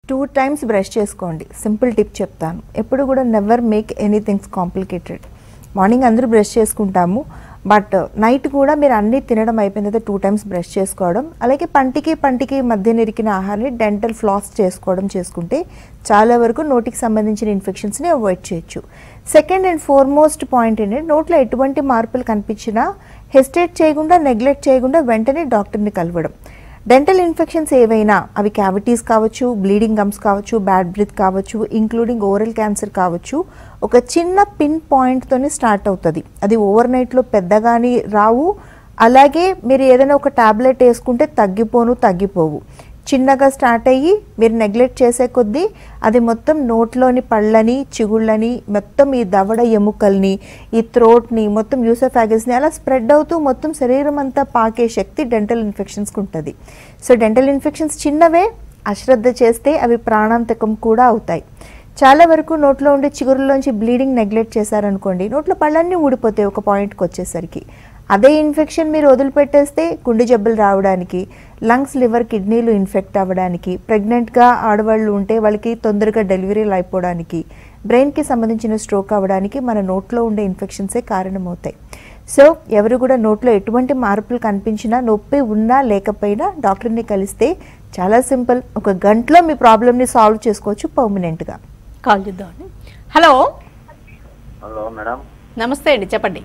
Two times brush చేసుకోండి simple tip చెప్తాను ఎప్పుడు కూడా never make anythings complicated morning అందరూ బ్రష్ చేసుకుంటాము బట్ నైట్ కూడా మీరు అన్నీ తినడం అయిపోయిన తర్వాత టూ టైమ్స్ బ్రష్ చేసుకోవడం అలాగే పంటికి పంటికి మధ్య నిరికిన ఆహారాన్ని డెంటల్ ఫ్లాస్ చేసుకోవడం చేసుకుంటే చాలా వరకు నోటికి సంబంధించిన ఇన్ఫెక్షన్స్ని అవాయిడ్ చేయొచ్చు సెకండ్ అండ్ ఫోర్మోస్ట్ పాయింట్ ఏంటంటే నోట్లో ఎటువంటి మార్పులు కనిపించినా హెసిటేట్ చేయకుండా నెగ్లెక్ట్ చేయకుండా వెంటనే డాక్టర్ని కలవడం డెంటల్ ఇన్ఫెక్షన్స్ ఏవైనా అవి క్యావిటీస్ కావచ్చు బ్లీడింగ్ గమ్స్ కావచ్చు బ్యాడ్ బ్రిత్ కావచ్చు ఇంక్లూడింగ్ ఓరల్ క్యాన్సర్ కావచ్చు ఒక చిన్న పిన్ పాయింట్తోనే స్టార్ట్ అవుతుంది అది ఓవర్ నైట్లో పెద్దగాని రావు అలాగే మీరు ఏదైనా ఒక టాబ్లెట్ వేసుకుంటే తగ్గిపోను తగ్గిపోవు చిన్నగా స్టార్ట్ అయ్యి మీరు నెగ్లెక్ట్ చేసే కొద్దీ అది మొత్తం నోట్లోని పళ్ళని చిగుళ్ళని మొత్తం ఈ దవడ ఎముకల్ని ఈ థ్రోట్ని మొత్తం యూసోఫాగస్ని అలా స్ప్రెడ్ అవుతూ మొత్తం శరీరం అంతా పాకే శక్తి డెంటల్ ఇన్ఫెక్షన్స్కి ఉంటుంది సో డెంటల్ ఇన్ఫెక్షన్స్ చిన్నవే అశ్రద్ధ చేస్తే అవి ప్రాణాంతకం కూడా అవుతాయి చాలా వరకు నోట్లో ఉండే చిగురులోంచి బ్లీడింగ్ నెగ్లెక్ట్ చేశారనుకోండి నోట్లో పళ్ళన్నీ ఊడిపోతాయి ఒక పాయింట్కి వచ్చేసరికి అదే ఇన్ఫెక్షన్ మీరు వదిలిపెట్టేస్తే గుండె జబ్బులు రావడానికి లంగ్స్ లివర్ కిడ్నీలు ఇన్ఫెక్ట్ అవ్వడానికి ప్రెగ్నెంట్గా ఆడవాళ్ళు ఉంటే వాళ్ళకి తొందరగా డెలివరీలు అయిపోవడానికి బ్రెయిన్కి సంబంధించిన స్ట్రోక్ అవ్వడానికి మన నోట్లో ఉండే ఇన్ఫెక్షన్సే కారణమవుతాయి సో ఎవరు కూడా నోట్లో ఎటువంటి మార్పులు కనిపించినా నొప్పి ఉన్నా లేకపోయినా డాక్టర్ని కలిస్తే చాలా సింపుల్ ఒక గంటలో మీ ప్రాబ్లమ్ని సాల్వ్ చేసుకోవచ్చు పర్మనెంట్గా కాల్ చేద్దామండి హలో హలో మేడం నమస్తే అండి చెప్పండి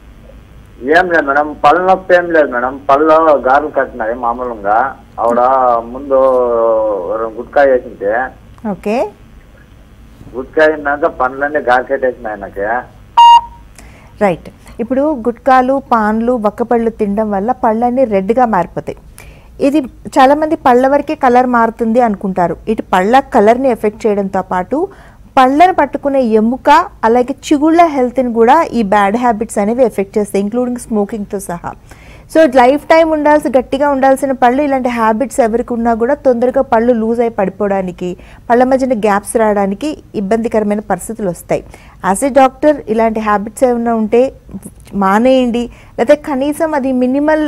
ఏం లేదు మేడం పళ్ళు నొప్పి ఏం లేదు మేడం పళ్ళు గారెలు కట్టినాయి మామూలుగా ఆవిడ ముందు రెండు గుట్కాయ వేసింటే ఓకే గుట్కాయ అయినాక పండ్లన్నీ గారెట్టేసినాయి నాకు రైట్ ఇప్పుడు గుట్కాలు పాన్లు వక్కపళ్ళు తినడం వల్ల పళ్ళన్నీ రెడ్గా మారిపోతాయి ఇది చాలామంది పళ్ళ వరకే కలర్ మారుతుంది అనుకుంటారు ఇటు పళ్ళ కలర్ని ఎఫెక్ట్ చేయడంతో పాటు పళ్ళను పట్టుకునే ఎముక అలాగే చిగుళ్ళ హెల్త్ని కూడా ఈ బ్యాడ్ హ్యాబిట్స్ అనేవి ఎఫెక్ట్ చేస్తాయి ఇంక్లూడింగ్ స్మోకింగ్తో సహా సో లైఫ్ టైం ఉండాల్సి గట్టిగా ఉండాల్సిన పళ్ళు ఇలాంటి హ్యాబిట్స్ ఎవరికి ఉన్నా కూడా తొందరగా పళ్ళు లూజ్ అయి పడిపోవడానికి పళ్ళ మధ్యన గ్యాప్స్ రావడానికి ఇబ్బందికరమైన పరిస్థితులు వస్తాయి యాజ్ ఏ డాక్టర్ ఇలాంటి హ్యాబిట్స్ ఏమైనా ఉంటే మానేయండి లేకపోతే కనీసం అది మినిమల్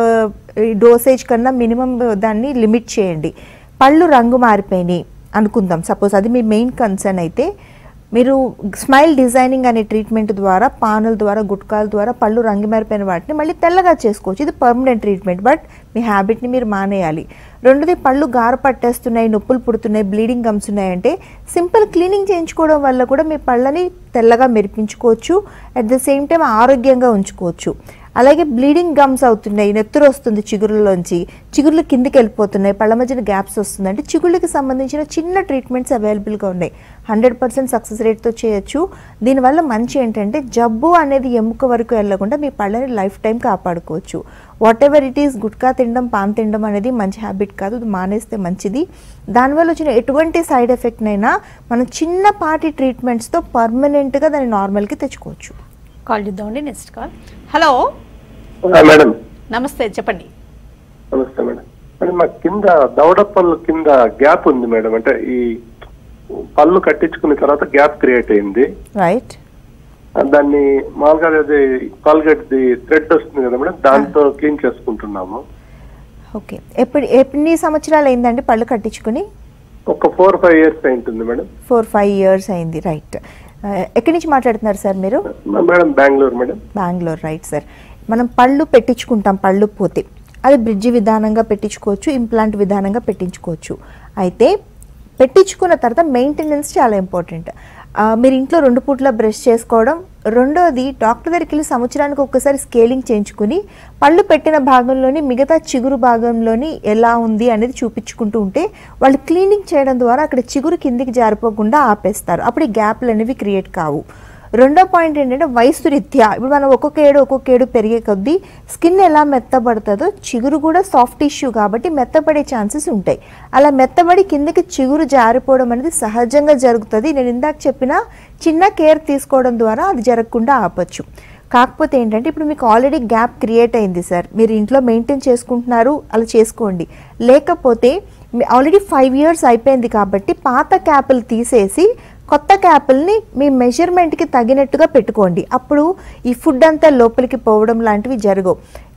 డోసేజ్ కన్నా మినిమం దాన్ని లిమిట్ చేయండి పళ్ళు రంగు మారిపోయినాయి అనుకుందాం సపోజ్ అది మీ మెయిన్ కన్సర్న్ అయితే మీరు స్మైల్ డిజైనింగ్ అనే ట్రీట్మెంట్ ద్వారా పానుల ద్వారా గుట్కాల ద్వారా పళ్ళు రంగు మారిపోయిన వాటిని మళ్ళీ తెల్లగా చేసుకోవచ్చు ఇది పర్మనెంట్ ట్రీట్మెంట్ బట్ మీ హ్యాబిట్ని మీరు మానేయాలి రెండోది పళ్ళు గార పట్టేస్తున్నాయి నొప్పులు పుడుతున్నాయి బ్లీడింగ్ గమ్స్ ఉన్నాయంటే సింపుల్ క్లీనింగ్ చేయించుకోవడం వల్ల కూడా మీ పళ్ళని తెల్లగా మెరిపించుకోవచ్చు అట్ ద సేమ్ టైం ఆరోగ్యంగా ఉంచుకోవచ్చు అలాగే బ్లీడింగ్ గమ్స్ అవుతున్నాయి నెత్తురు వస్తుంది చిగురులోంచి చిగుర్లు కిందికి వెళ్ళిపోతున్నాయి పళ్ళ మధ్యన గ్యాప్స్ వస్తుంది అంటే చిగుళ్ళకి సంబంధించిన చిన్న ట్రీట్మెంట్స్ అవైలబుల్గా ఉన్నాయి హండ్రెడ్ పర్సెంట్ సక్సెస్ రేట్తో చేయొచ్చు దీనివల్ల మంచి ఏంటంటే జబ్బు అనేది ఎముక వరకు వెళ్ళకుండా మీ పళ్ళని లైఫ్ టైం కాపాడుకోవచ్చు whatever it is gutka తినడం పాన్ తినడం అనేది మంచి హ్యాబిట్ కాదు అది మానేస్తే మంచిది దానివల్ల వచ్చిన ఎటువంటి సైడ్ ఎఫెక్ట్నైనా మనం చిన్నపాటి ట్రీట్మెంట్స్తో పర్మనెంట్గా దాన్ని నార్మల్కి తెచ్చుకోవచ్చు కాల్ చేద్దామండి నెక్స్ట్ కాల్ హలో మేడం నమస్తే చెప్పండి నమస్తే మేడం మేడం మా కింద దవడ పళ్ళు కింద గ్యాప్ ఉంది మేడం అంటే ఈ పళ్ళు కట్టించుకున్న తర్వాత గ్యాప్ క్రియేట్ అయింది రైట్ దాన్ని మామూలుగా అది కాల్గేట్ ది థ్రెడ్ వస్తుంది కదా మేడం దాంతో క్లీన్ చేసుకుంటున్నాము ఓకే ఎప్పుడు ఎన్ని సంవత్సరాలు అయిందండి పళ్ళు కట్టించుకుని ఒక ఫోర్ ఫైవ్ ఇయర్స్ అయింటుంది మేడం ఫోర్ ఫైవ్ ఇయర్స్ అయింది రైట్ ఎక్కడి నుంచి మాట్లాడుతున్నారు సార్ మీరు madam Bengaluru madam Bengaluru right sir మనం పళ్ళు పెట్టించుకుంటాం పళ్ళు పోతే అది బ్రిడ్జి విధానంగా పెట్టించుకోవచ్చు ఇంప్లాంట్ విధానంగా పెట్టించుకోవచ్చు అయితే పెట్టించుకున్న తర్వాత మెయింటెనెన్స్ చాలా ఇంపార్టెంట్ ఆ, మీరు ఇంట్లో రెండు పూట్ల బ్రష్ చేసుకోవడం రెండోది డాక్టర్ దగ్గరికి వెళ్ళి సంవత్సరానికి ఒక్కసారి స్కేలింగ్ చేయించుకుని పళ్ళు పెట్టిన భాగంలోని మిగతా చిగురు భాగంలోని ఎలా ఉంది అనేది చూపించుకుంటూ ఉంటే వాళ్ళు క్లీనింగ్ చేయడం ద్వారా అక్కడ చిగురు కిందికి జారిపోకుండా ఆపేస్తారు అప్పుడు ఈ గ్యాప్లు అనేవి క్రియేట్ కావు రెండో పాయింట్ ఏంటంటే వయసు రీత్యా ఇప్పుడు మనం ఒక్కొక్క ఏడు ఒక్కొక్క ఏడు పెరిగే కొద్దీ స్కిన్ ఎలా మెత్తబడుతుందో చిగురు కూడా సాఫ్ట్ టిష్యూ కాబట్టి మెత్తబడే ఛాన్సెస్ ఉంటాయి అలా మెత్తబడి కిందకి చిగురు జారిపోవడం అనేది సహజంగా జరుగుతుంది నేను ఇందాక చెప్పిన చిన్న కేర్ తీసుకోవడం ద్వారా అది జరగకుండా ఆపచ్చు కాకపోతే ఏంటంటే ఇప్పుడు మీకు ఆల్రెడీ గ్యాప్ క్రియేట్ అయింది సార్ మీరు ఇంట్లో మెయింటైన్ చేసుకుంటున్నారు అలా చేసుకోండి లేకపోతే ఆల్రెడీ ఫైవ్ ఇయర్స్ అయిపోయింది కాబట్టి పాత క్యాపులు తీసేసి కొత్త క్యాపుల్ని మీ మెజర్మెంట్కి తగినట్టుగా పెట్టుకోండి అప్పుడు ఈ ఫుడ్ అంతా లోపలికి పోవడం లాంటివి జరగవు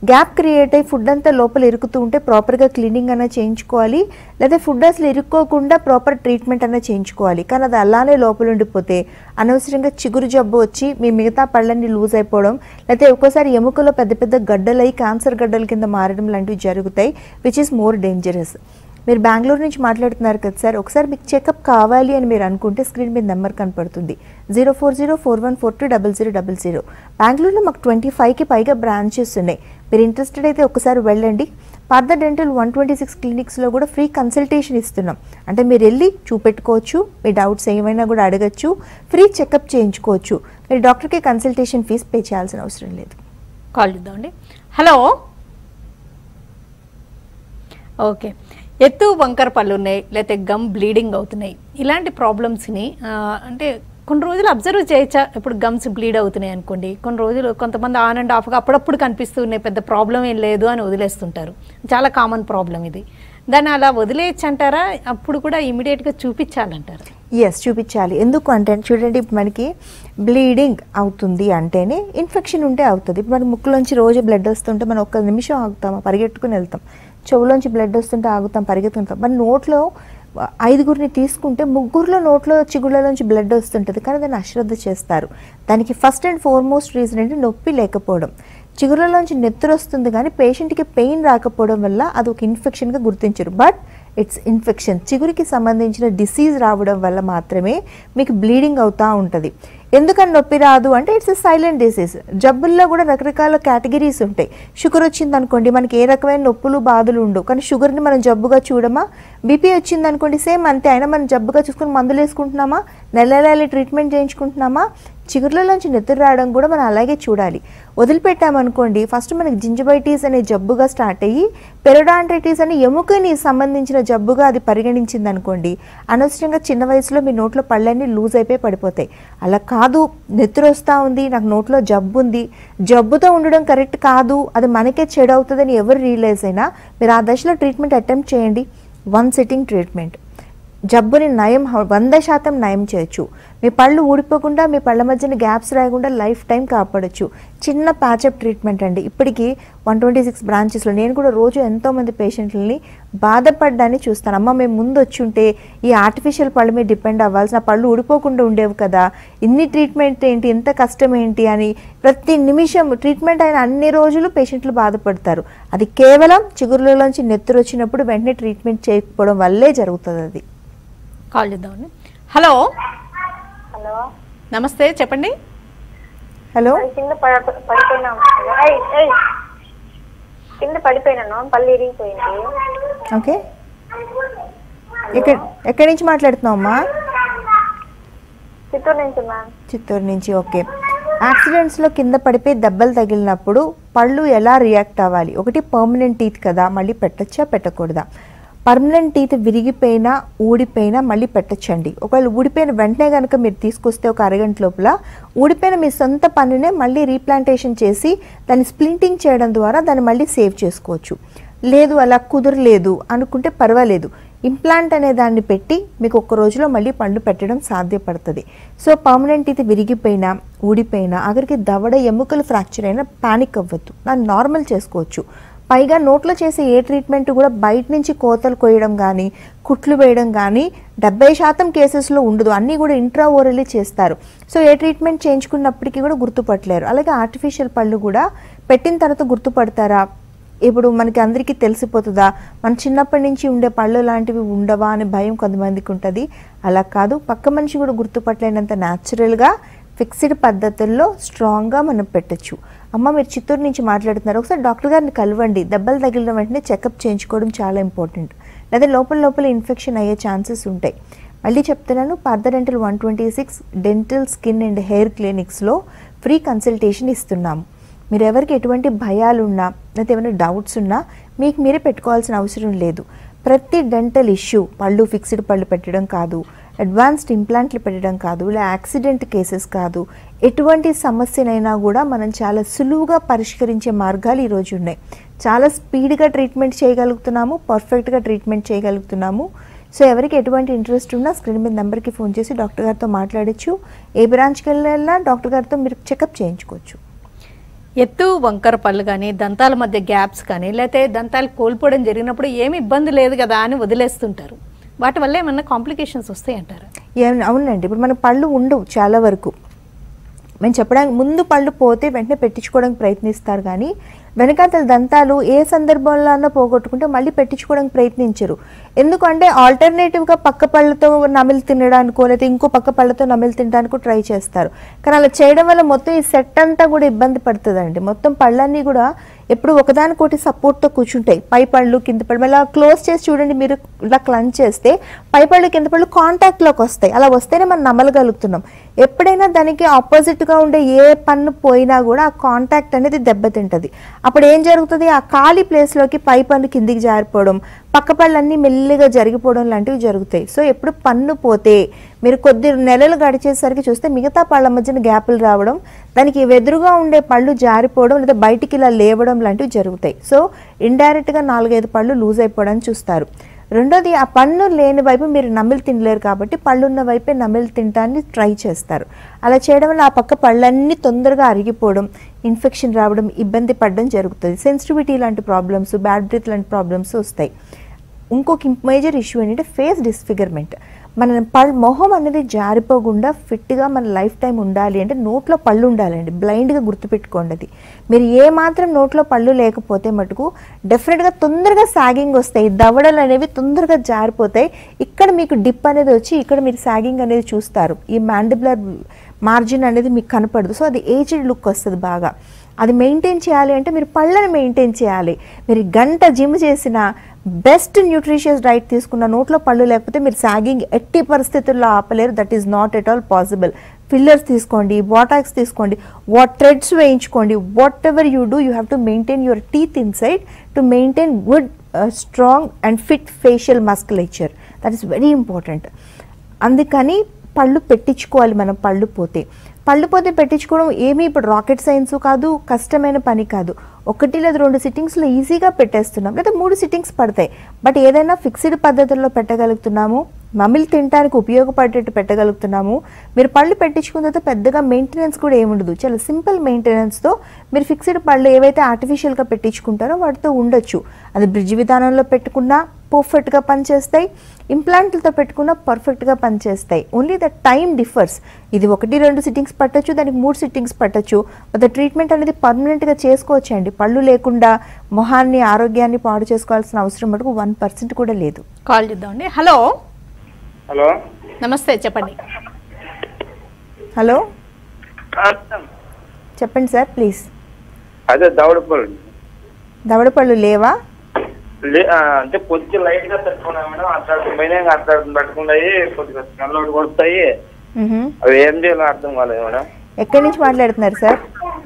గ్యాప్ క్రియేట్ అయ్యి ఫుడ్ అంతా లోపల ఇరుకుతూ ఉంటే ప్రాపర్గా క్లీనింగ్ అన్న చేయించుకోవాలి లేదా ఫుడ్ అసలు ఇరుక్కోకుండా ప్రాపర్ ట్రీట్మెంట్ అన్న చేయించుకోవాలి కానీ అది అలానే లోపల ఉండిపోతే అనవసరంగా చిగురు జబ్బు వచ్చి మీ మిగతా పళ్ళన్నీ లూజ్ అయిపోవడం లేకపోతే ఒక్కోసారి ఎముకలో పెద్ద పెద్ద గడ్డలై క్యాన్సర్ గడ్డల కింద మారడం లాంటివి జరుగుతాయి విచ్ ఇస్ మోర్ డేంజరస్ మీరు బెంగళూరు నుంచి మాట్లాడుతున్నారు కదా సార్ ఒకసారి మీకు చెకప్ కావాలి అని మీరు అనుకుంటే స్క్రీన్ మీద నెంబర్ కనపడుతుంది zero four zero four one four two double zero double zero బెంగళూరులో మాకు ట్వంటీ ఫైవ్కి పైగా బ్రాంచెస్ ఉన్నాయి మీరు ఇంట్రెస్టెడ్ అయితే ఒకసారి వెళ్ళండి Partha dental one twenty six క్లినిక్స్లో కూడా ఫ్రీ కన్సల్టేషన్ ఇస్తున్నాం అంటే మీరు వెళ్ళి చూపెట్టుకోవచ్చు మీ డౌట్స్ ఏమైనా కూడా అడగచ్చు ఫ్రీ చెకప్ చేయించుకోవచ్చు మీరు డాక్టర్కి కన్సల్టేషన్ ఫీజ్ పే చేయాల్సిన అవసరం లేదు కాల్ చేద్దామండి హలో ఓకే ఎత్తు వంకర పళ్ళు ఉన్నాయి లేకపోతే గమ్ బ్లీడింగ్ అవుతున్నాయి ఇలాంటి ప్రాబ్లమ్స్ని ఆ, అంటే కొన్ని రోజులు అబ్జర్వ్ చేయొచ్చా ఇప్పుడు గమ్స్ బ్లీడ్ అవుతున్నాయి అనుకోండి కొన్ని రోజులు కొంతమంది ఆన్ అండ్ ఆఫ్గా అప్పుడప్పుడు కనిపిస్తున్నాయి పెద్ద ప్రాబ్లం ఏం లేదు అని వదిలేస్తుంటారు చాలా కామన్ ప్రాబ్లం ఇది దాన్ని అలా వదిలేయచ్చు అంటారా అప్పుడు కూడా ఇమీడియట్గా చూపించాలంటారు ఎస్ చూపించాలి ఎందుకు అంటే చూడండి ఇప్పుడు మనకి బ్లీడింగ్ అవుతుంది అంటేనే ఇన్ఫెక్షన్ ఉంటే అవుతుంది ఇప్పుడు మనకి ముక్కులోంచి రోజు బ్లడ్ వస్తుంటే మనం ఒక్క నిమిషం ఆగుతాం పరిగెట్టుకుని వెళ్తాం చెవులోంచి బ్లడ్ వస్తుంటే ఆగుతాం పరిగెత్తుకుంటాం మన నోట్లో ఐదుగురిని తీసుకుంటే ముగ్గురులో నోట్లో చిగుళ్ళలోంచి బ్లడ్ వస్తుంటుంది కానీ దాన్ని అశ్రద్ధ చేస్తారు దానికి ఫస్ట్ అండ్ ఫార్మోస్ట్ రీజన్ అంటే నొప్పి లేకపోవడం చిగుళ్ళలోంచి నెత్తురు వస్తుంది కానీ పేషెంట్కి పెయిన్ రాకపోవడం వల్ల అది ఒక ఇన్ఫెక్షన్గా గుర్తించరు బట్ ఇట్స్ ఇన్ఫెక్షన్ చిగురికి సంబంధించిన డిసీజ్ రావడం వల్ల మాత్రమే మీకు బ్లీడింగ్ అవుతూ ఉంటుంది ఎందుకని నొప్పి రాదు అంటే ఇట్స్ ఎ సైలెంట్ డిసీజ్ జబ్బుల్లో కూడా రకరకాల కేటగిరీస్ ఉంటాయి షుగర్ వచ్చింది అనుకోండి మనకి ఏ రకమైన నొప్పులు బాధలు ఉండవు కానీ షుగర్ని మనం జబ్బుగా చూడమా బీపీ వచ్చింది అనుకోండి సేమ్ అంతే అయినా మనం జబ్బుగా చూసుకొని మందులు వేసుకుంటున్నామా నెల నెల ట్రీట్మెంట్ చేయించుకుంటున్నామా చిగుర్లలోంచి నెత్తురు రావడం కూడా మనం అలాగే చూడాలి వదిలిపెట్టామనుకోండి ఫస్ట్ మనకి జింజబైటీస్ అనే జబ్బుగా స్టార్ట్ అయ్యి పెరడాంటైటిస్ అనే ఎముకని సంబంధించిన జబ్బుగా అది పరిగణించింది అనుకోండి అనవసరంగా చిన్న వయసులో మీ నోట్లో పళ్ళన్నీ లూజ్ అయిపోయి పడిపోతాయి అలా కాదు నెత్తురు వస్తూ ఉంది నాకు నోట్లో జబ్బు ఉంది జబ్బుతో ఉండడం కరెక్ట్ కాదు అది మనకే చెడు అవుతుందని ఎవరు రియలైజ్ అయినా మీరు ఆ దశలో ట్రీట్మెంట్ అటెంప్ట్ చేయండి వన్ సిట్టింగ్ ట్రీట్మెంట్ జబ్బుని నయం హ- వంద శాతం నయం చేయొచ్చు మీ పళ్ళు ఊడిపోకుండా మీ పళ్ళ మధ్యన గ్యాప్స్ రాకుండా లైఫ్ టైం కాపాడొచ్చు చిన్న ప్యాచప్ ట్రీట్మెంట్ అండి ఇప్పటికీ వన్ ట్వంటీ సిక్స్ బ్రాంచెస్లో నేను కూడా రోజు ఎంతోమంది పేషెంట్లని బాధపడ్డాన్ని చూస్తాను అమ్మ మేము ముందు వచ్చి ఉంటే ఈ ఆర్టిఫిషియల్ పళ్ళ మీద డిపెండ్ అవ్వాల్సిన పళ్ళు ఊడిపోకుండా ఉండేవి కదా ఇన్ని ట్రీట్మెంట్ ఏంటి ఇంత కష్టం ఏంటి అని ప్రతి నిమిషం ట్రీట్మెంట్ అయిన అన్ని రోజులు పేషెంట్లు బాధపడతారు అది కేవలం చిగురులోంచి నెత్తురు వచ్చినప్పుడు వెంటనే ట్రీట్మెంట్ చేయకపోవడం వల్లే జరుగుతుంది అది కాల్ చేద్దామండి హలో హలో నమస్తే చెప్పండి హలో అది కింద పడ- పడిపోయినా ఏయ్, ఏయ్. కింద పడిపోయినాను పళ్ళు ఇరిగిపోయింది ఓకే ఎక్కడ ఎక్కడి నుంచి మాట్లాడుతున్నావు అమ్మా చిత్తూరు నుంచి మ్యామ్ చిత్తూరు నుంచి ఓకే యాక్సిడెంట్స్లో కింద పడిపోయి దెబ్బలు తగిలినప్పుడు పళ్ళు ఎలా రియాక్ట్ అవ్వాలి ఒకటి పర్మనెంట్ టీత్ కదా మళ్ళీ పెట్టచ్చా పెట్టకూడదా పర్మనెంట్ టీత్ విరిగిపోయినా ఊడిపోయినా మళ్ళీ పెట్టచ్చండి ఒకవేళ ఊడిపోయిన వెంటనే కనుక మీరు తీసుకొస్తే ఒక అరగంట లోపల ఊడిపోయిన మీ సొంత పన్నునే మళ్ళీ రీప్లాంటేషన్ చేసి దాన్ని స్ప్లింటింగ్ చేయడం ద్వారా దాన్ని మళ్ళీ సేవ్ చేసుకోవచ్చు లేదు అలా కుదరలేదు అనుకుంటే పర్వాలేదు ఇంప్లాంట్ అనే దాన్ని పెట్టి మీకు ఒక్క రోజులో మళ్ళీ పండు పెట్టడం సాధ్యపడుతుంది సో పర్మనెంట్ ఇది విరిగిపోయినా ఊడిపోయినా ఆఖరికి దవడ ఎముకలు ఫ్రాక్చర్ అయినా పానిక్ అవ్వద్దు దాన్ని నార్మల్ చేసుకోవచ్చు పైగా నోట్లో చేసే ఏ ట్రీట్మెంట్ కూడా బయట నుంచి కోతలు కొయ్యడం కానీ కుట్లు వేయడం కానీ డెబ్బై శాతం కేసెస్లో ఉండదు అన్నీ కూడా ఇంట్రా ఓరల్లీ చేస్తారు సో ఏ ట్రీట్మెంట్ చేయించుకున్నప్పటికీ కూడా గుర్తుపట్టలేరు అలాగే ఆర్టిఫిషియల్ పళ్ళు కూడా పెట్టిన తర్వాత గుర్తుపడతారా ఇప్పుడు మనకి అందరికీ తెలిసిపోతుందా మన చిన్నప్పటి నుంచి ఉండే పళ్ళు లాంటివి ఉండవా అనే భయం కొంతమందికి ఉంటుంది అలా కాదు పక్క మనిషి కూడా గుర్తుపట్టలేనంత న్యాచురల్గా ఫిక్స్డ్ పద్ధతుల్లో స్ట్రాంగ్గా మనం పెట్టచ్చు అమ్మ మీరు చిత్తూరు నుంచి మాట్లాడుతున్నారు ఒకసారి డాక్టర్ గారిని కలవండి దెబ్బలు తగిలిన వెంటనే చెకప్ చేయించుకోవడం చాలా ఇంపార్టెంట్ లేదా లోపల లోపల ఇన్ఫెక్షన్ అయ్యే ఛాన్సెస్ ఉంటాయి మళ్ళీ చెప్తున్నాను Partha dental one twenty six dental skin and hair క్లినిక్స్లో ఫ్రీ కన్సల్టేషన్ ఇస్తున్నాము మీరు ఎవరికి ఎటువంటి భయాలు ఉన్నా లేకపోతే ఏమైనా డౌట్స్ ఉన్నా మీకు మీరే పెట్టుకోవాల్సిన అవసరం లేదు ప్రతి డెంటల్ ఇష్యూ పళ్ళు ఫిక్స్డ్ పళ్ళు పెట్టడం కాదు అడ్వాన్స్డ్ ఇంప్లాంట్లు పెట్టడం కాదు ఇలా యాక్సిడెంట్ కేసెస్ కాదు ఎటువంటి సమస్యనైనా కూడా మనం చాలా సులువుగా పరిష్కరించే మార్గాలు ఈరోజు ఉన్నాయి చాలా స్పీడ్గా ట్రీట్మెంట్ చేయగలుగుతున్నాము పర్ఫెక్ట్గా ట్రీట్మెంట్ చేయగలుగుతున్నాము సో ఎవరికి ఎటువంటి ఇంట్రెస్ట్ ఉన్నా స్క్రీన్ మీద నెంబర్కి ఫోన్ చేసి డాక్టర్ గారితో మాట్లాడచ్చు ఏ బ్రాంచ్కి వెళ్ళినా డాక్టర్ గారితో మీరు చెకప్ చేయించుకోవచ్చు ఎత్తు వంకర పళ్ళు కానీ దంతాల మధ్య గ్యాప్స్ కానీ లేకపోతే దంతాలు కోల్పోవడం జరిగినప్పుడు ఏమి ఇబ్బంది లేదు కదా అని వదిలేస్తుంటారు వాటి వల్ల ఏమన్నా కాంప్లికేషన్స్ వస్తాయి అంటారు ఏం- అవునండి ఇప్పుడు మన పళ్ళు ఉండవు చాలా వరకు మేము చెప్పడానికి ముందు పళ్ళు పోతే వెంటనే పెట్టించుకోవడానికి ప్రయత్నిస్తారు కానీ వెనకాతల దంతాలు ఏ సందర్భంలో అన్నా పోగొట్టుకుంటే మళ్ళీ పెట్టించుకోవడానికి ప్రయత్నించరు ఎందుకంటే ఆల్టర్నేటివ్గా పక్క పళ్ళతో నమిలి తినడానికో లేదా ఇంకో పక్క పళ్ళతో నమిలి తినడానికో ట్రై చేస్తారు కానీ అలా చేయడం వల్ల మొత్తం ఈ సెట్ అంతా కూడా ఇబ్బంది పడుతుందండి మొత్తం పళ్ళన్నీ కూడా ఎప్పుడు ఒకదానికోటి సపోర్ట్తో కూర్చుంటాయి పై పళ్ళు కింద పళ్ళు మళ్ళీ క్లోజ్ చేసి చూడండి మీరు ఇలా క్లంచ్ చేస్తే పై పళ్ళు కింద పళ్ళు కాంటాక్ట్లోకి వస్తాయి అలా వస్తేనే మనం నమ్మలగలుగుతున్నాం ఎప్పుడైనా దానికి ఆపోజిట్గా ఉండే ఏ పన్ను పోయినా కూడా ఆ కాంటాక్ట్ అనేది దెబ్బతింటది అప్పుడు ఏం జరుగుతుంది ఆ ఖాళీ ప్లేస్లోకి పై పన్ను కిందికి జారిపోవడం పక్క పళ్ళన్నీ మెల్లిగా జరిగిపోవడం లాంటివి జరుగుతాయి సో ఎప్పుడు పన్ను పోతే మీరు కొద్ది నెలలు గడిచేసరికి చూస్తే మిగతా పళ్ళ మధ్యన గ్యాపులు రావడం దానికి వెదురుగా ఉండే పళ్ళు జారిపోవడం లేదా బయటికి ఇలా లేవడం లాంటివి జరుగుతాయి సో ఇండైరెక్ట్గా నాలుగైదు పళ్ళు లూజ్ అయిపోవడం చూస్తారు రెండోది ఆ పన్ను లేని వైపు మీరు నమిలి తినలేరు కాబట్టి పళ్ళున్న వైపే నమిలి తినటాన్ని ట్రై చేస్తారు అలా చేయడం వల్ల ఆ పక్క పళ్ళన్నీ తొందరగా అరిగిపోవడం ఇన్ఫెక్షన్ రావడం ఇబ్బంది పడడం జరుగుతుంది సెన్సిటివిటీ లాంటి ప్రాబ్లమ్స్ బ్యాడ్ బ్రీత్ లాంటి ప్రాబ్లమ్స్ వస్తాయి ఇంకొక మేజర్ ఇష్యూ ఏంటంటే ఫేస్ డిస్ఫిగర్మెంట్ మన పళ్ళు మొహం అనేది జారిపోకుండా ఫిట్గా మన లైఫ్ టైం ఉండాలి అంటే నోట్లో పళ్ళు ఉండాలండి బ్లైండ్గా గుర్తుపెట్టుకోండి అది మీరు ఏ మాత్రం నోట్లో పళ్ళు లేకపోతే మటుకు డెఫినెట్గా తొందరగా సాగింగ్ వస్తాయి దవడలు అనేవి తొందరగా జారిపోతాయి ఇక్కడ మీకు డిప్ అనేది వచ్చి ఇక్కడ మీరు సాగింగ్ అనేది చూస్తారు ఈ మ్యాండిబులర్ మార్జిన్ అనేది మీకు కనపడదు సో అది ఏజ్డ్ లుక్ వస్తుంది బాగా అది మెయింటైన్ చేయాలి అంటే మీరు పళ్ళని మెయింటైన్ చేయాలి మీరు గంట జిమ్ చేసిన బెస్ట్ న్యూట్రిషియస్ డైట్ తీసుకున్న నోట్లో పళ్ళు లేకపోతే మీరు సాగింగ్ ఎట్టి పరిస్థితుల్లో ఆపలేరు that is not at all possible fillers తీసుకోండి బాటాక్స్ తీసుకోండి వాట్ థ్రెడ్స్ వేయించుకోండి whatever you do you have to maintain your teeth inside to maintain good strong and fit facial musculature that is very important అందుకని పళ్ళు పెట్టించుకోవాలి మనం పళ్ళు పోతే పళ్ళు పోతే పెట్టించుకోవడం ఏమీ ఇప్పుడు రాకెట్ సైన్స్ కాదు కష్టమైన పని కాదు ఒకటి లేదా రెండు సిట్టింగ్స్లో ఈజీగా పెట్టేస్తున్నాం లేదా మూడు సిట్టింగ్స్ పడతాయి బట్ ఏదైనా ఫిక్స్డ్ పద్ధతుల్లో పెట్టగలుగుతున్నాము మమ్మల్ని తినడానికి ఉపయోగపడేట్టు పెట్టగలుగుతున్నాము మీరు పళ్ళు పెట్టించుకున్న తర్వాత పెద్దగా మెయింటెనెన్స్ కూడా ఏముండదు చాలా సింపుల్ మెయింటెనెన్స్తో మీరు ఫిక్స్డ్ పళ్ళు ఏవైతే ఆర్టిఫిషియల్గా పెట్టించుకుంటారో వాటితో ఉండొచ్చు అది బ్రిడ్జ్ విధానంలో పెట్టుకున్నా పర్ఫెక్ట్గా పనిచేస్తాయి ఇంప్లాంట్లతో పెట్టుకున్న పర్ఫెక్ట్గా పనిచేస్తాయి ఓన్లీ ద టైం డిఫర్స్ ఇది ఒకటి రెండు సిట్టింగ్స్ పట్టొచ్చు దానికి మూడు సిట్టింగ్స్ పట్టొచ్చు ద ట్రీట్మెంట్ అనేది పర్మనెంట్గా చేసుకోవచ్చు అండి పళ్ళు లేకుండా మొహాన్ని ఆరోగ్యాన్ని పాడు చేసుకోవాల్సిన అవసరం మటుకు వన్ పర్సెంట్ కూడా లేదు కాల్ చేద్దామండి హలో హలో నమస్తే చెప్పండి హలో చెప్పండి సార్ ప్లీజ్ అదే దవడపల్లి దవడపళ్ళు లేవా లే- ఆ, అంటే కొంచెం లైట్ గా పెట్టుకున్నాం మేడం అట్లా పోయినా అట్లా పెట్టుకున్నాయి కొద్దిగా స్మెల్ ఒకటి వస్తాయి మ్హూ. అవి ఏం చేయాలో అర్థం కాలేదు మేడం ఎక్కడి నుంచి మాట్లాడుతున్నారు సార్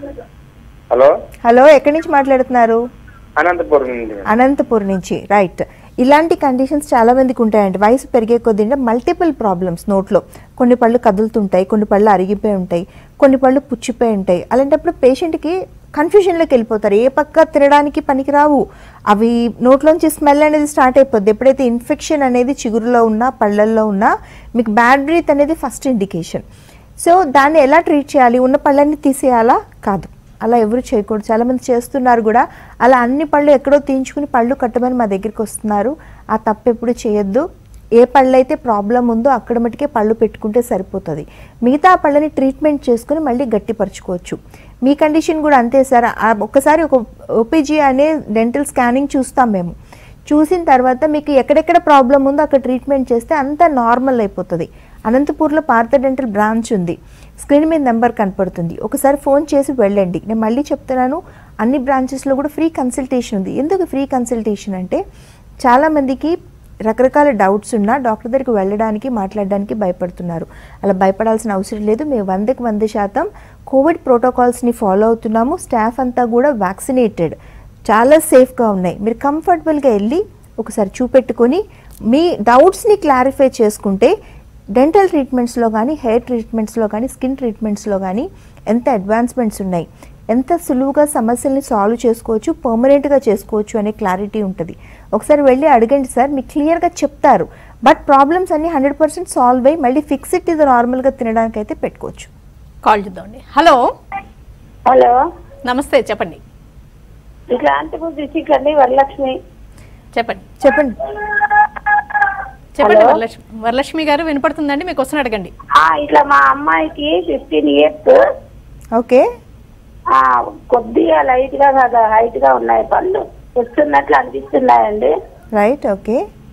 హలో హలో ఎక్కడి నుంచి మాట్లాడుతున్నారు అనంతపురం నుండి మేడం. అనంతపూర్ నుంచి రైట్ ఇలాంటి కండిషన్స్ చాలా మందికి ఉంటాయండి వయసు పెరిగే కొద్దీ మల్టిపుల్ ప్రాబ్లమ్స్ నోట్లో కొన్ని పళ్ళు కదులుతుంటాయి కొన్ని పళ్ళు అరిగిపోయి ఉంటాయి కొన్ని పళ్ళు పుచ్చిపోయి ఉంటాయి అలాంటప్పుడు పేషెంట్కి కన్ఫ్యూజన్లోకి వెళ్ళిపోతారు ఏ పక్క తినడానికి పనికిరావు అవి నోట్లోంచి స్మెల్ అనేది స్టార్ట్ అయిపోద్ది ఎప్పుడైతే ఇన్ఫెక్షన్ అనేది చిగురులో ఉన్నా పళ్ళల్లో ఉన్నా మీకు బ్యాడ్ బ్రీత్ అనేది ఫస్ట్ ఇండికేషన్ సో దాన్ని ఎలా ట్రీట్ చేయాలి ఉన్న పళ్ళన్ని తీసేయాలా కాదు అలా ఎవరు చేయకూడదు చాలామంది చేస్తున్నారు కూడా అలా అన్ని పళ్ళు ఎక్కడో తీయించుకుని పళ్ళు కట్టమని మా దగ్గరికి వస్తున్నారు ఆ తప్పు ఎప్పుడు చేయొద్దు ఏ పళ్ళు అయితే ప్రాబ్లం ఉందో అక్కడ మటుకే పళ్ళు పెట్టుకుంటే సరిపోతుంది మిగతా ఆ పళ్ళని ట్రీట్మెంట్ చేసుకుని మళ్ళీ గట్టిపరచుకోవచ్చు మీ కండిషన్ కూడా అంతే సార్ ఆ ఒక్కసారి ఒక ఓపీజీ అనే డెంటల్ స్కానింగ్ చూస్తాం మేము చూసిన తర్వాత మీకు ఎక్కడెక్కడ ప్రాబ్లం ఉందో అక్కడ ట్రీట్మెంట్ చేస్తే అంతా నార్మల్ అయిపోతుంది అనంతపూర్లో పార్థ డెంటల్ బ్రాంచ్ ఉంది స్క్రీన్ మీద నెంబర్ కనపడుతుంది ఒకసారి ఫోన్ చేసి వెళ్ళండి నేను మళ్ళీ చెప్తున్నాను అన్ని బ్రాంచెస్లో కూడా ఫ్రీ కన్సల్టేషన్ ఉంది ఎందుకు ఫ్రీ కన్సల్టేషన్ అంటే చాలామందికి రకరకాల డౌట్స్ ఉన్నా డాక్టర్ దగ్గరికి వెళ్ళడానికి మాట్లాడడానికి భయపడుతున్నారు అలా భయపడాల్సిన అవసరం లేదు మేము వందకి వంద శాతం కోవిడ్ ప్రోటోకాల్స్ని ఫాలో అవుతున్నాము స్టాఫ్ అంతా కూడా వ్యాక్సినేటెడ్ చాలా సేఫ్గా ఉన్నాయి మీరు కంఫర్టబుల్గా వెళ్ళి ఒకసారి చూపెట్టుకొని మీ డౌట్స్ని క్లారిఫై చేసుకుంటే డెంటల్ ట్రీట్మెంట్స్లో కానీ హెయిర్ ట్రీట్మెంట్స్లో కానీ స్కిన్ ట్రీట్మెంట్స్లో కానీ ఎంత అడ్వాన్స్మెంట్స్ ఉన్నాయి ఎంత సులువుగా సమస్యల్ని సాల్వ్ చేసుకోవచ్చు పర్మనెంట్గా చేసుకోవచ్చు అనే క్లారిటీ ఉంటుంది ఒకసారి వెళ్ళి అడగండి సార్ మీకు క్లియర్గా చెప్తారు బట్ ప్రాబ్లమ్స్ అన్ని హండ్రెడ్ పర్సెంట్ సాల్వ్ అయ్యి మళ్ళీ ఫిక్స్డ్ ఇది నార్మల్గా తినడానికి అయితే పెట్టుకోవచ్చు కాల్ చేద్దామండి హలో హలో నమస్తే చెప్పండి ఇట్లాంటిప్పుడు డిస్టిక్ అండి వరలక్ష్మి చెప్పండి చెప్పండి చెప్పండి హలో? వరలక్ష్మి వరలక్ష్మి గారు వినపడుతుందండి మీకు వస్తున్న అడగండి ఆ, ఇట్లా మా అమ్మాయికి ఫిఫ్టీన్ ఇయర్స్ ఓకే కొద్దిగా లైట్ గా కాదు హైట్ గా ఉన్నాయి పళ్ళు వస్తున్నట్లు అనిపిస్తున్నాయండి రైట్ ఓకే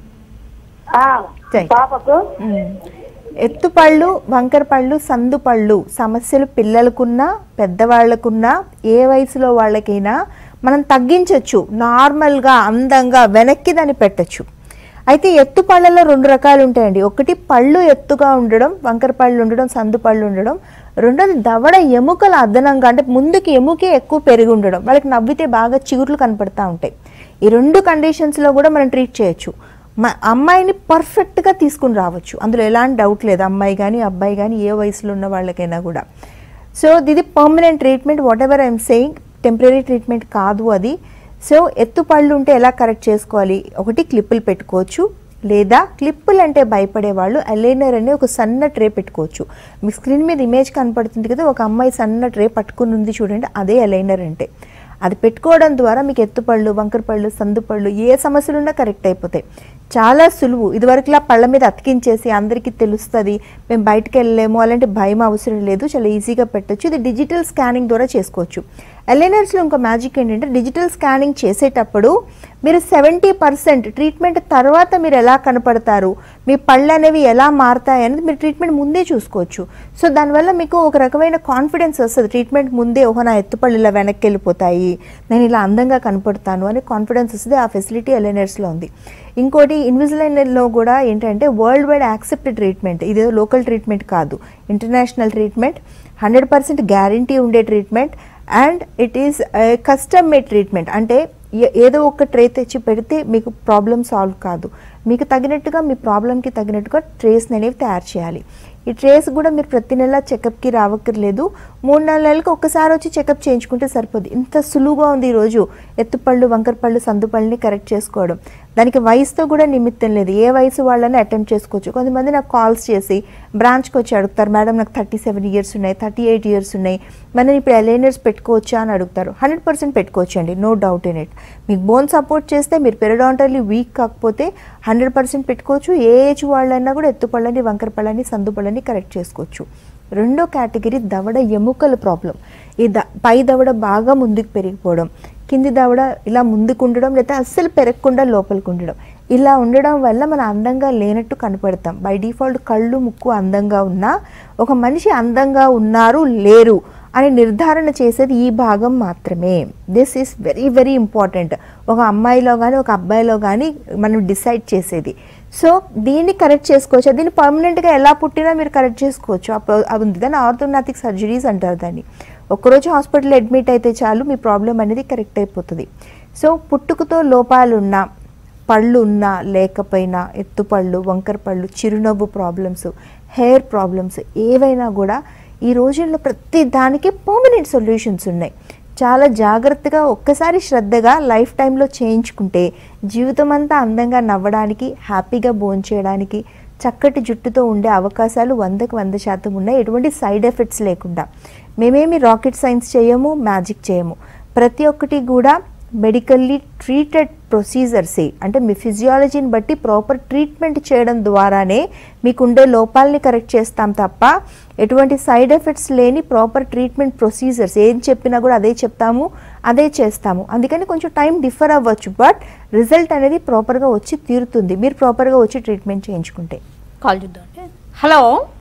ఆ, చెయ్. పాపకు మ్మ్. ఎత్తుపళ్ళు వంకర పళ్ళు సందు పళ్ళు సమస్యలు పిల్లలకున్నా పెద్దవాళ్ళకున్నా ఏ వయసులో వాళ్ళకైనా మనం తగ్గించవచ్చు నార్మల్గా అందంగా వెనక్కి దాన్ని పెట్టచ్చు అయితే ఎత్తు పళ్ళలో రెండు రకాలు ఉంటాయండి ఒకటి పళ్ళు ఎత్తుగా ఉండడం వంకర పళ్ళు ఉండడం సందు పళ్ళు ఉండడం రెండోది దవడ ఎముకల అదనంగా అంటే ముందుకి ఎముకే ఎక్కువ పెరిగి ఉండడం వాళ్ళకి నవ్వితే బాగా చిగుర్లు కనపడతా ఉంటాయి ఈ రెండు కండిషన్స్లో కూడా మనం ట్రీట్ చేయొచ్చు మా అమ్మాయిని పర్ఫెక్ట్గా తీసుకుని రావచ్చు అందులో ఎలాంటి డౌట్ లేదు అమ్మాయి కానీ అబ్బాయి కానీ ఏ వయసులో ఉన్న వాళ్ళకైనా కూడా సో ఇది permanent treatment whatever I'm saying temporary treatment కాదు అది సో ఎత్తు పళ్ళు ఉంటే ఎలా కరెక్ట్ చేసుకోవాలి ఒకటి క్లిప్పులు పెట్టుకోవచ్చు లేదా క్లిప్పులు అంటే భయపడే వాళ్ళు అలైనర్ అనే ఒక సన్న ట్రే పెట్టుకోవచ్చు మీ స్క్రీన్ మీద ఇమేజ్ కనపడుతుంది కదా ఒక అమ్మాయి సన్న ట్రే పట్టుకుని ఉంది చూడండి అదే అలైనర్ అంటే అది పెట్టుకోవడం ద్వారా మీకు ఎత్తుపళ్ళు వంకర పళ్ళు సందు పళ్ళు ఏ సమస్యలు ఉన్నా కరెక్ట్ అయిపోతాయి చాలా సులువు ఇదివరకులా పళ్ళ మీద అతికించేసి అందరికీ తెలుస్తుంది మేము బయటకు వెళ్ళలేము అలాంటి భయం అవసరం లేదు చాలా ఈజీగా పెట్టొచ్చు ఇది డిజిటల్ స్కానింగ్ ద్వారా చేసుకోవచ్చు ఎల్ఎన్ఆర్స్లో ఇంకో మ్యాజిక్ ఏంటంటే డిజిటల్ స్కానింగ్ చేసేటప్పుడు మీరు సెవెంటీ పర్సెంట్ ట్రీట్మెంట్ తర్వాత మీరు ఎలా కనపడతారు మీ పళ్ళు అనేవి ఎలా మారుతాయి అనేది మీరు ట్రీట్మెంట్ ముందే చూసుకోవచ్చు సో దానివల్ల మీకు ఒక రకమైన కాన్ఫిడెన్స్ వస్తుంది ట్రీట్మెంట్ ముందే ఓహో నా ఎత్తుపళ్ళు ఇలా వెనక్కి వెళ్ళిపోతాయి నేను ఇలా అందంగా కనపడతాను అనే కాన్ఫిడెన్స్ వస్తుంది ఆ ఫెసిలిటీ ఎల్ఎన్ఆర్స్లో ఉంది ఇంకోటి ఇన్విజిలైనర్లో కూడా ఏంటంటే వరల్డ్ వైడ్ యాక్సెప్టెడ్ ట్రీట్మెంట్ ఇదేదో లోకల్ ట్రీట్మెంట్ కాదు international treatment hundred percent guarantee ఉండే treatment and it is custom made treatment అంటే ఏ- ఏదో ఒక ట్రే తెచ్చి పెడితే మీకు ప్రాబ్లం సాల్వ్ కాదు మీకు తగినట్టుగా మీ ప్రాబ్లంకి తగినట్టుగా ట్రేస్ అనేవి తయారు చేయాలి ఈ ట్రేస్ కూడా మీరు ప్రతి నెల చెకప్కి రావక్కర్లేదు మూడు నాలుగు నెలలకు ఒక్కసారి వచ్చి చెకప్ చేయించుకుంటే సరిపోద్ది ఇంత సులువుగా ఉంది ఈరోజు ఎత్తుపళ్ళు వంకర పళ్ళు సందుపళ్ళని కరెక్ట్ చేసుకోవడం దానికి వయసుతో కూడా నిమిత్తం లేదు ఏ వయసు వాళ్ళని అటెంప్ట్ చేసుకోవచ్చు కొంతమంది నాకు కాల్స్ చేసి బ్రాంచ్కి వచ్చి అడుగుతారు మేడం నాకు థర్టీ సెవెన్ ఇయర్స్ ఉన్నాయి థర్టీ ఎయిట్ ఇయర్స్ ఉన్నాయి మనం ఇప్పుడు ఎలైనర్స్ పెట్టుకోవచ్చా అని అడుగుతారు హండ్రెడ్ పర్సెంట్ పెట్టుకోవచ్చు అండి నో డౌట్ ఇన్ ఇట్ మీకు బోన్ సపోర్ట్ చేస్తే మీరు పెరడాంటర్లీ వీక్ కాకపోతే హండ్రెడ్ పర్సెంట్ పెట్టుకోవచ్చు ఏ ఏజ్ వాళ్ళైనా కూడా ఎత్తుపళ్ళని వంకర పళ్ళని సందు పళ్ళని కరెక్ట్ చేసుకోవచ్చు రెండో కేటగిరీ దవడ ఎముకల ప్రాబ్లం ఈ ద పై దవడ బాగా ముందుకు పెరిగిపోవడం కింది దవడ ఇలా ముందుకు ఉండడం లేదా అస్సలు పెరగకుండా లోపలికి ఉండడం ఇలా ఉండడం వల్ల మనం అందంగా లేనట్టు కనపడతాం బై డిఫాల్ట్ కళ్ళు ముక్కు అందంగా ఉన్నా ఒక మనిషి అందంగా ఉన్నారు లేరు అని నిర్ధారణ చేసేది ఈ భాగం మాత్రమే this is very very important ఒక అమ్మాయిలో కానీ ఒక అబ్బాయిలో కానీ మనం డిసైడ్ చేసేది సో దీన్ని కరెక్ట్ చేసుకోవచ్చు దీన్ని పర్మనెంట్గా ఎలా పుట్టినా మీరు కరెక్ట్ చేసుకోవచ్చు అప్పుడు అది ఉంది దాన్ని ఆర్థోనాటిక్ సర్జరీస్ అంటారు దాన్ని ఒక్కరోజు హాస్పిటల్ అడ్మిట్ అయితే చాలు మీ ప్రాబ్లం అనేది కరెక్ట్ అయిపోతుంది సో పుట్టుకతో లోపాలున్నా పళ్ళు ఉన్నా లేకపోయినా ఎత్తుపళ్ళు వంకర పళ్ళు చిరునవ్వు ప్రాబ్లమ్స్ హెయిర్ ప్రాబ్లమ్స్ ఏవైనా కూడా ఈ రోజుల్లో ప్రతి దానికి పర్మనెంట్ సొల్యూషన్స్ ఉన్నాయి చాలా జాగ్రత్తగా ఒక్కసారి శ్రద్ధగా లైఫ్ టైంలో చేయించుకుంటే జీవితం అంతా అందంగా నవ్వడానికి హ్యాపీగా భోంచేయడానికి చక్కటి జుట్టుతో ఉండే అవకాశాలు వందకు వంద శాతం ఉన్నాయి ఎటువంటి సైడ్ ఎఫెక్ట్స్ లేకుండా మేమేమి రాకెట్ సైన్స్ చేయము మ్యాజిక్ చేయము ప్రతి ఒక్కటి కూడా మెడికల్లీ ట్రీటెడ్ ప్రొసీజర్సే అంటే మీ ఫిజియాలజీని బట్టి ప్రాపర్ ట్రీట్మెంట్ చేయడం ద్వారానే మీకు ఉండే లోపాలని కరెక్ట్ చేస్తాం తప్ప ఎటువంటి సైడ్ ఎఫెక్ట్స్ లేని ప్రాపర్ ట్రీట్మెంట్ ప్రొసీజర్స్ ఏం చెప్పినా కూడా అదే చెప్తాము అదే చేస్తాము అందుకని కొంచెం టైం డిఫర్ అవ్వచ్చు బట్ రిజల్ట్ అనేది ప్రాపర్గా వచ్చి తీరుతుంది మీరు ప్రాపర్గా వచ్చి ట్రీట్మెంట్ చేయించుకుంటే కాల్ చూద్దాం హలో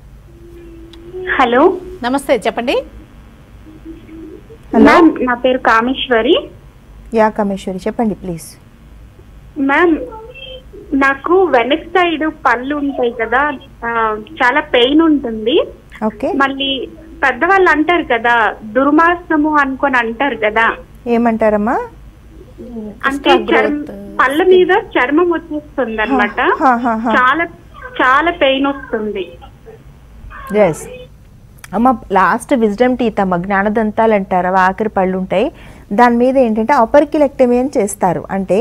హలో నమస్తే చెప్పండి హలో మ్యామ్ నా పేరు కామేశ్వరి యా కమేశ్వరి చెప్పండి ప్లీజ్ మ్యామ్ నాకు వెనక్ సైడ్ పళ్ళు ఉంటాయి కదా ఆ, చాలా పెయిన్ ఉంటుంది ఓకే మళ్ళీ పెద్దవాళ్ళు అంటారు కదా దుర్మాసము అనుకొని అంటారు కదా ఏమంటారమ్మా అంటే చర్మ పళ్ళ మీద చర్మం వచ్చేస్తుంది అనమాట హా, హా, హా. చాలా చాలా పెయిన్ వస్తుంది ఎస్ అమ్మ లాస్ట్ విజ్డమ్ టీత్ అమ్మ జ్ఞానదంతాలు అంటారు అవి ఆఖరి పళ్ళు ఉంటాయి దాని మీద ఏంటంటే అపర్కిలెక్టమీ అని చేస్తారు అంటే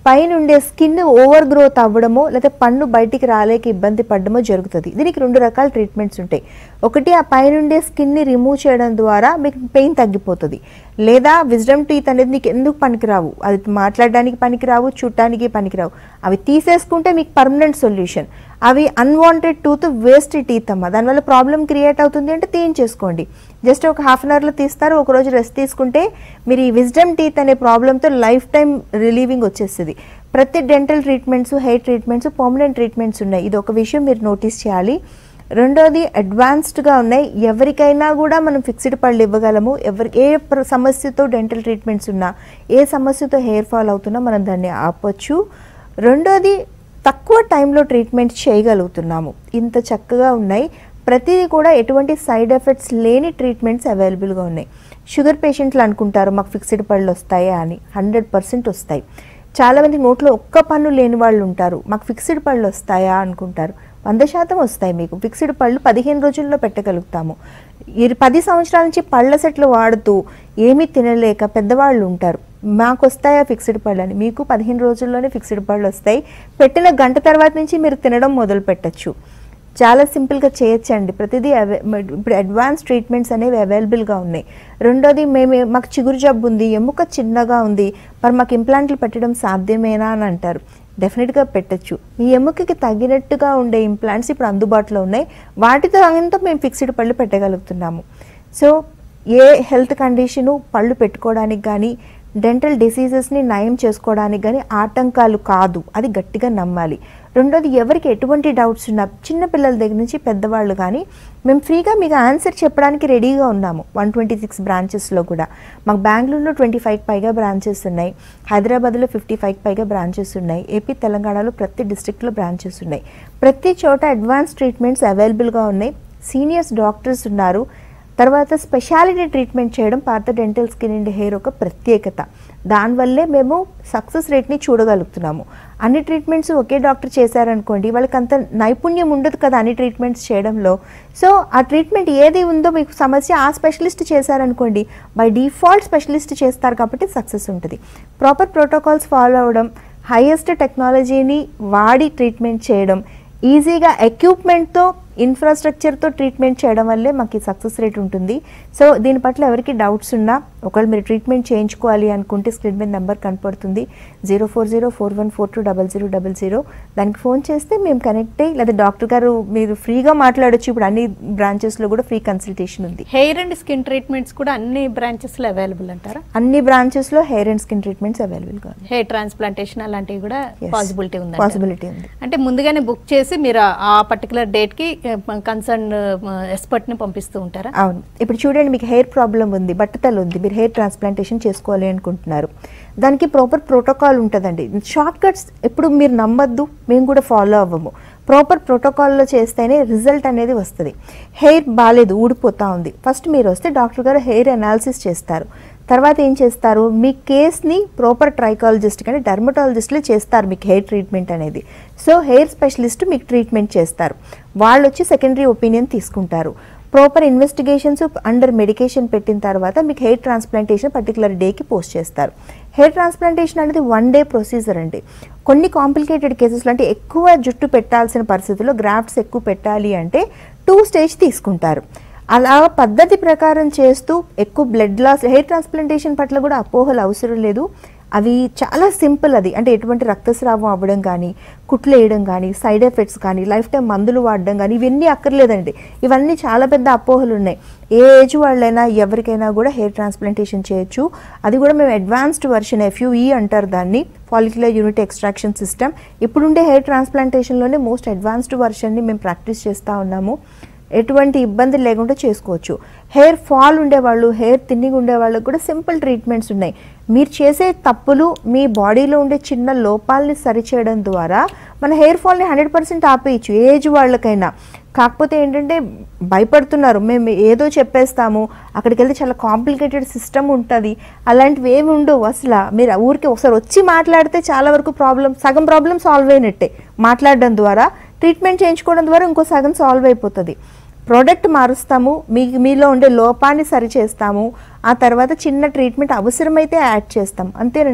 పైన ఉండే స్కిన్ ఓవర్ గ్రోత్ అవ్వడమో లేదా పన్ను బయటికి రాలేక ఇబ్బంది పడడమో జరుగుతుంది దీనికి రెండు రకాల ట్రీట్మెంట్స్ ఉంటాయి ఒకటి ఆ పైన ఉండే స్కిన్ని రిమూవ్ చేయడం ద్వారా మీకు పెయిన్ తగ్గిపోతుంది లేదా విజ్డమ్ టీత్ అనేది నీకు ఎందుకు పనికిరావు అది మాట్లాడడానికి పనికిరావు చూడటానికి పనికిరావు అవి తీసేసుకుంటే మీకు పర్మనెంట్ సొల్యూషన్ అవి అన్వాంటెడ్ టూత్ వేస్ట్ టీత్ అమ్మ దానివల్ల ప్రాబ్లం క్రియేట్ అవుతుంది అంటే తీయించేసుకోండి జస్ట్ ఒక హాఫ్ అన్ అవర్లో తీస్తారు ఒక రోజు రెస్ట్ తీసుకుంటే మీరు ఈ విజ్డమ్ టీత్ అనే ప్రాబ్లంతో లైఫ్ టైం రిలీవింగ్ వచ్చేస్తుంది ప్రతి dental treatments hair treatments permanent treatments ఉన్నాయి ఇది ఒక విషయం మీరు నోటీస్ చేయాలి రెండోది అడ్వాన్స్డ్గా ఉన్నాయి ఎవరికైనా కూడా మనం ఫిక్స్డ్ పళ్ళు ఇవ్వగలము ఎవరికి ఏ ప్ర- సమస్యతో డెంటల్ ట్రీట్మెంట్స్ ఉన్నా ఏ సమస్యతో హెయిర్ ఫాల్ అవుతున్నా మనం దాన్ని ఆపొచ్చు రెండోది తక్కువ టైంలో ట్రీట్మెంట్ చేయగలుగుతున్నాము ఇంత చక్కగా ఉన్నాయి ప్రతిదీ కూడా ఎటువంటి సైడ్ ఎఫెక్ట్స్ లేని ట్రీట్మెంట్స్ అవైలబుల్గా ఉన్నాయి షుగర్ పేషెంట్లు అనుకుంటారు మాకు ఫిక్స్డ్ పళ్ళు వస్తాయా అని హండ్రెడ్ పర్సెంట్ వస్తాయి చాలామంది నోట్లో ఒక్క పన్ను లేని వాళ్ళు ఉంటారు మాకు ఫిక్స్డ్ పళ్ళు వస్తాయా అనుకుంటారు వంద శాతం వస్తాయి మీకు ఫిక్స్డ్ పళ్ళు పదిహేను రోజుల్లో పెట్టగలుగుతాము ఈ పది సంవత్సరాల నుంచి పళ్ళ సెట్లు వాడుతూ ఏమీ తినలేక పెద్దవాళ్ళు ఉంటారు మాకు వస్తాయా ఫిక్స్డ్ పళ్ళు అని మీకు పదిహేను రోజుల్లోనే ఫిక్స్డ్ పళ్ళు వస్తాయి పెట్టిన గంట తర్వాత నుంచి మీరు తినడం మొదలు పెట్టచ్చు చాలా సింపుల్గా చేయొచ్చండి ప్రతిదీ అవై ఇప్పుడు అడ్వాన్స్ ట్రీట్మెంట్స్ అనేవి అవైలబుల్గా ఉన్నాయి రెండోది మేము మాకు చిగురు జబ్బు ఉంది ఎముక చిన్నగా ఉంది మరి మాకు ఇంప్లాంట్లు పెట్టడం సాధ్యమేనా అని అంటారు డెఫినెట్గా పెట్టచ్చు మీ ఎముకకి తగినట్టుగా ఉండే ఇంప్లాంట్స్ ఇప్పుడు అందుబాటులో ఉన్నాయి వాటితో అంతా మేము ఫిక్స్డ్ పళ్ళు పెట్టగలుగుతున్నాము సో ఏ హెల్త్ కండిషను పళ్ళు పెట్టుకోవడానికి కానీ డెంటల్ డిసీజెస్ని నయం చేసుకోవడానికి కానీ ఆటంకాలు కాదు అది గట్టిగా నమ్మాలి రెండోది ఎవరికి ఎటువంటి డౌట్స్ ఉన్నా చిన్న పిల్లల దగ్గర నుంచి పెద్దవాళ్ళు కానీ మేము ఫ్రీగా మీకు ఆన్సర్ చెప్పడానికి రెడీగా ఉన్నాము వన్ ట్వంటీ సిక్స్ బ్రాంచెస్లో కూడా మాకు బెంగళూరులో ట్వంటీ ఫైవ్ పైగా బ్రాంచెస్ ఉన్నాయి హైదరాబాద్లో ఫిఫ్టీ ఫైవ్ పైగా బ్రాంచెస్ ఉన్నాయి ఏపీ తెలంగాణలో ప్రతి డిస్ట్రిక్ట్లో బ్రాంచెస్ ఉన్నాయి ప్రతి చోట అడ్వాన్స్ ట్రీట్మెంట్స్ అవైలబుల్గా ఉన్నాయి సీనియర్స్ డాక్టర్స్ ఉన్నారు తర్వాత స్పెషాలిటీ ట్రీట్మెంట్ చేయడం పాత డెంటల్ స్కిన్ అండ్ హెయిర్ ఒక ప్రత్యేకత దానివల్లే మేము సక్సెస్ రేట్ని చూడగలుగుతున్నాము అన్ని ట్రీట్మెంట్స్ ఒకే డాక్టర్ చేశారనుకోండి వాళ్ళకి అంత నైపుణ్యం ఉండదు కదా అన్ని ట్రీట్మెంట్స్ చేయడంలో సో ఆ ట్రీట్మెంట్ ఏది ఉందో మీకు సమస్య ఆ స్పెషలిస్ట్ చేశారనుకోండి బై డిఫాల్ట్ స్పెషలిస్ట్ చేస్తారు కాబట్టి సక్సెస్ ఉంటుంది ప్రాపర్ ప్రోటోకాల్స్ ఫాలో అవ్వడం హైయెస్ట్ టెక్నాలజీని వాడి ట్రీట్మెంట్ చేయడం ఈజీగా ఎక్విప్మెంట్తో ఇన్ఫ్రాస్ట్రక్చర్తో ట్రీట్మెంట్ చేయడం వల్లే మాకు ఈ సక్సెస్ రేట్ ఉంటుంది సో దీని పట్ల ఎవరికి డౌట్స్ ఉన్నా ఒకవేళ మీరు ట్రీట్మెంట్ చేయించుకోవాలి అనుకుంటే స్క్రీన్ మీద నెంబర్ కనపడుతుంది zero four zero four one four two double zero double zero దానికి ఫోన్ చేస్తే మేము కనెక్ట్ అయ్యి లేదా డాక్టర్ గారు మీరు ఫ్రీగా మాట్లాడొచ్చు ఇప్పుడు అన్ని బ్రాంచెస్లో కూడా ఫ్రీ కన్సల్టేషన్ ఉంది హెయిర్ అండ్ స్కిన్ ట్రీట్మెంట్స్ కూడా అన్ని బ్రాంచెస్లో అవైలబుల్ అంటారా అన్ని బ్రాంచెస్లో హెయిర్ అండ్ స్కిన్ ట్రీట్మెంట్స్ అవైలబుల్గా ఉన్నాయి హెయిర్ ట్రాన్స్ప్లాంటేషన్ అలాంటివి కూడా Yes. పాసిబిలిటీ ఉంది పాసిబిలిటీ ఉంది అంటే ముందుగానే బుక్ చేసి మీరు ఆ- ఆ పర్టికులర్ డేట్కి కన్సర్న్ ఎక్స్పర్ట్ని పంపిస్తూ ఉంటారా అవును ఇప్పుడు చూడండి మీకు హెయిర్ ప్రాబ్లం ఉంది బట్టతలు ఉంది మీరు హెయిర్ ట్రాన్స్ప్లాంటేషన్ చేసుకోవాలి అనుకుంటున్నారు దానికి ప్రాపర్ ప్రోటోకాల్ ఉంటుందండి షార్ట్ కట్స్ ఎప్పుడు మీరు నమ్మద్దు మేము కూడా ఫాలో అవ్వము ప్రాపర్ ప్రోటోకాల్లో చేస్తేనే రిజల్ట్ అనేది వస్తుంది హెయిర్ బాగాలేదు ఊడిపోతా ఉంది ఫస్ట్ మీరు వస్తే డాక్టర్ గారు హెయిర్ అనాలిసిస్ చేస్తారు తర్వాత ఏం చేస్తారు మీ కేస్ని ప్రాపర్ ట్రైకాలజిస్ట్ కానీ డర్మటాలజిస్ట్లే చేస్తారు మీకు హెయిర్ ట్రీట్మెంట్ అనేది సో హెయిర్ స్పెషలిస్ట్ మీకు ట్రీట్మెంట్ చేస్తారు వాళ్ళు వచ్చి సెకండరీ ఒపీనియన్ తీసుకుంటారు ప్రాపర్ ఇన్వెస్టిగేషన్స్ అండర్ మెడికేషన్ పెట్టిన తర్వాత మీకు హెయిర్ ట్రాన్స్ప్లాంటేషన్ పర్టికులర్ డేకి పోస్ట్ చేస్తారు హెయిర్ ట్రాన్స్ప్లాంటేషన్ అనేది వన్ డే ప్రొసీజర్ అండి కొన్ని కాంప్లికేటెడ్ కేసెస్లో అంటే ఎక్కువ జుట్టు పెట్టాల్సిన పరిస్థితుల్లో గ్రాఫ్ట్స్ ఎక్కువ పెట్టాలి అంటే టూ స్టేజ్ తీసుకుంటారు అలా పద్ధతి ప్రకారం చేస్తూ ఎక్కువ బ్లడ్ లాస్ హెయిర్ ట్రాన్స్ప్లాంటేషన్ పట్ల కూడా అపోహలు అవసరం లేదు అవి చాలా సింపుల్ అది అంటే ఎటువంటి రక్తస్రావం అవ్వడం కానీ కుట్లు వేయడం కానీ సైడ్ ఎఫెక్ట్స్ కానీ లైఫ్ టైం మందులు వాడడం కానీ ఇవన్నీ అక్కర్లేదండి ఇవన్నీ చాలా పెద్ద అపోహలు ఉన్నాయి ఏ ఏజ్ వాళ్ళైనా ఎవరికైనా కూడా హెయిర్ ట్రాన్స్ప్లాంటేషన్ చేయొచ్చు అది కూడా మేము అడ్వాన్స్డ్ వర్షన్ ఎఫ్యూఈ అంటారు దాన్ని ఫాలిక్యులర్ యూనిట్ ఎక్స్ట్రాక్షన్ సిస్టమ్ ఇప్పుడుండే హెయిర్ ట్రాన్స్ప్లాంటేషన్లోనే మోస్ట్ అడ్వాన్స్డ్ వర్షన్ని మేము ప్రాక్టీస్ చేస్తూ ఉన్నాము ఎటువంటి ఇబ్బంది లేకుండా చేసుకోవచ్చు హెయిర్ ఫాల్ ఉండేవాళ్ళు హెయిర్ థిన్నింగ్ ఉండే వాళ్ళకి కూడా సింపుల్ ట్రీట్మెంట్స్ ఉన్నాయి మీరు చేసే తప్పులు మీ బాడీలో ఉండే చిన్న లోపాలని సరిచేయడం ద్వారా మన హెయిర్ ఫాల్ని హండ్రెడ్ పర్సెంట్ ఆపేయచ్చు ఏజ్ వాళ్ళకైనా కాకపోతే ఏంటంటే భయపడుతున్నారు మేము ఏదో చెప్పేస్తాము అక్కడికి వెళ్తే చాలా కాంప్లికేటెడ్ సిస్టమ్ ఉంటుంది అలాంటివి ఏమి ఉండవు అసలు మీరు ఊరికి ఒకసారి వచ్చి మాట్లాడితే చాలా వరకు ప్రాబ్లం సగం ప్రాబ్లం సాల్వ్ అయినట్టే మాట్లాడడం ద్వారా ట్రీట్మెంట్ చేయించుకోవడం ద్వారా ఇంకో సగం సాల్వ్ అయిపోతుంది ప్రోడక్ట్ మారుస్తాము మీ మీలో ఉండే లోపాన్ని సరిచేస్తాము ఆ తర్వాత చిన్న ట్రీట్మెంట్ అవసరమైతే యాడ్ చేస్తాం అంతేనండి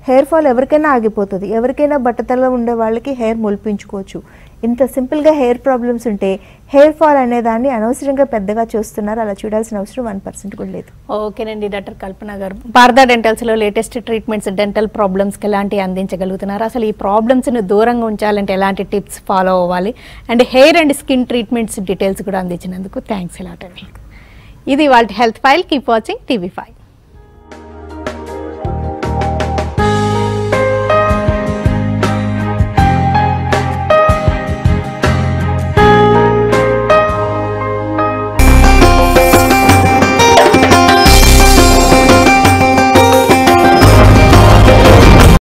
హెయిర్ ఫాల్ ఎవరికైనా ఆగిపోతుంది ఎవరికైనా బట్టతల ఉండే వాళ్ళకి హెయిర్ మొలిపించుకోవచ్చు ఇంత సింపుల్గా హెయిర్ ప్రాబ్లమ్స్ ఉంటే హెయిర్ ఫాల్ అనే దాన్ని అనవసరంగా పెద్దగా చూస్తున్నారు అలా చూడాల్సిన అవసరం వన్ పర్సెంట్ కూడా లేదు ఓకేనండి డాక్టర్ కల్పన గారు భారత డెంటల్స్లో లేటెస్ట్ ట్రీట్మెంట్స్ డెంటల్ ప్రాబ్లమ్స్కి ఎలాంటివి అందించగలుగుతున్నారు అసలు ఈ ప్రాబ్లమ్స్ని దూరంగా ఉంచాలంటే ఎలాంటి టిప్స్ ఫాలో అవ్వాలి and hair and skin treatments details కూడా అందించినందుకు థ్యాంక్స్ ఎలాట్ అండి ఇది వాళ్ళ health file keep watching TV five